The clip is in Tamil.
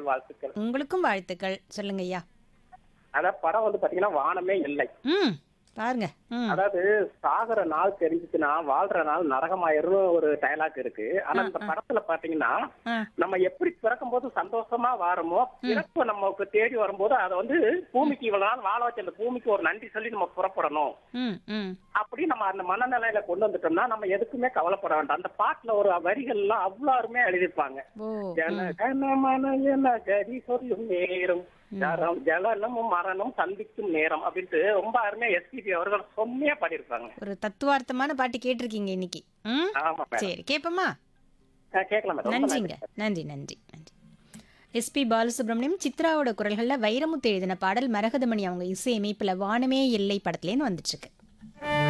நாள் வாழ்த்துக்கள் உங்களுக்கும் வாழ்த்துக்கள் சொல்லுங்க ஐயா அதான் படம் வந்து பாத்தீங்கன்னா வானமே இல்லை ம் பாருங்க ம் அதாவது சாகுற நாள் தெரிஞ்சுச்சுன்னா வாழ்ற நாள் நரகமாயிரும் ஒரு டயலாக் இருக்கு ஆனா இந்த படத்துல பாத்தீங்கன்னா ஆ நம்ம எப்படி பிறக்கும் போது சந்தோஷமா வாரமோ பிறப்பு நமக்கு தேடி வரும்போது அதை வந்து பூமிக்கு இவ்வளவு நாள் வாழ வச்ச அந்த பூமிக்கு ஒரு நன்றி சொல்லி நம்ம புறப்படணும் ம் ம் அப்படி நம்ம அந்த மனநிலையில கொண்டு வந்துட்டோம்னா நம்ம எதுக்குமே கவலைப்பட வேண்டாம் அந்த பாட்டுல ஒரு வரிகள் எல்லாம் அவ்வளவு அருமையா எழுதியிருப்பாங்க ஓ ஜன கன மன என கதி சொல்லும் நேரம் ஜரம் ஜலனமும் மரணம் சந்திக்கும் நேரம் அப்படின்ட்டு ரொம்ப அருமையா எஸ்பிபி அவர்கள் செம்மையா பாடியிருப்பாங்க ஒரு தத்துவார்த்தமான பாட்டு கேட்டிருக்கீங்க இன்னைக்கு ம் ஆமா மேடம் சரி கேட்போமா கேட்கலாம் மேடம் ரொம்ப நன்றிங்க நன்றி நன்றி நன்றி எஸ்பி பாலசுப்ரமணியம் சித்ராவோட குரல்கள்ல வைரமுத்து எழுதின பாடல் மரகதமணி அவங்க இசை அமைப்புல வானமே எல்லை படத்துலேருந்து வந்துட்டு இருக்கு